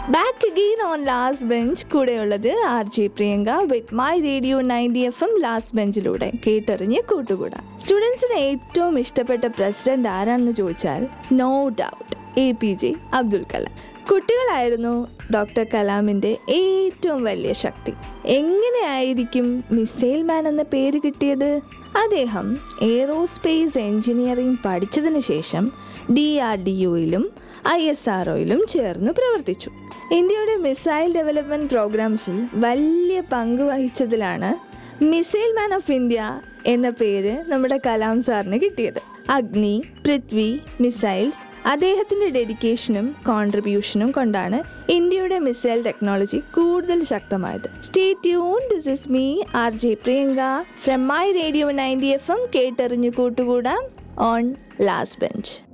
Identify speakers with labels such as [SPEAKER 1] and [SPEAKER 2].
[SPEAKER 1] back again on last bench കൂടെയുള്ളത് R J Priyanka with my radio ninety F M last ബെഞ്ചിലൂടെ കേട്ടറിഞ്ഞ് കൂട്ടുകൂടാം സ്റ്റുഡൻസിന് ഏറ്റവും ഇഷ്ടപ്പെട്ട പ്രസിഡന്റ് ആരാണെന്ന് ചോദിച്ചാൽ no doubt A P J Abdul Kalam കുട്ടികളായിരുന്നു ഡോക്ടർ കലാമിൻ്റെ ഏറ്റവും വലിയ ശക്തി എങ്ങനെയായിരിക്കും മിസൈൽ മാൻ എന്ന പേര് കിട്ടിയത് അദ്ദേഹം എയ്റോസ്പേസ് എഞ്ചിനീയറിംഗ് പഠിച്ചതിന് ശേഷം ഡി ആർ ഡി യുയിലും ഐ എസ് ആർ ഒയിലും ചേർന്ന് പ്രവർത്തിച്ചു ഇന്ത്യയുടെ മിസൈൽ ഡെവലപ്മെൻറ്റ് പ്രോഗ്രാംസിൽ വലിയ പങ്ക് വഹിച്ചതിലാണ് മിസൈൽ മാൻ ഓഫ് ഇന്ത്യ എന്ന പേര് നമ്മുടെ കലാം സാറിന് കിട്ടിയത് അഗ്നി പൃഥ്വി മിസൈൽസ് അദ്ദേഹത്തിൻ്റെ ഡെഡിക്കേഷനും കോൺട്രിബ്യൂഷനും കൊണ്ടാണ് ഇന്ത്യയുടെ മിസൈൽ ടെക്നോളജി കൂടുതൽ ശക്തമായത് stay tune this is me R J Priyanka from my radio ninety F M കേട്ടറിഞ്ഞു കൂട്ടുകൂടാം ഓൺ ലാസ്റ്റ് ബെഞ്ച്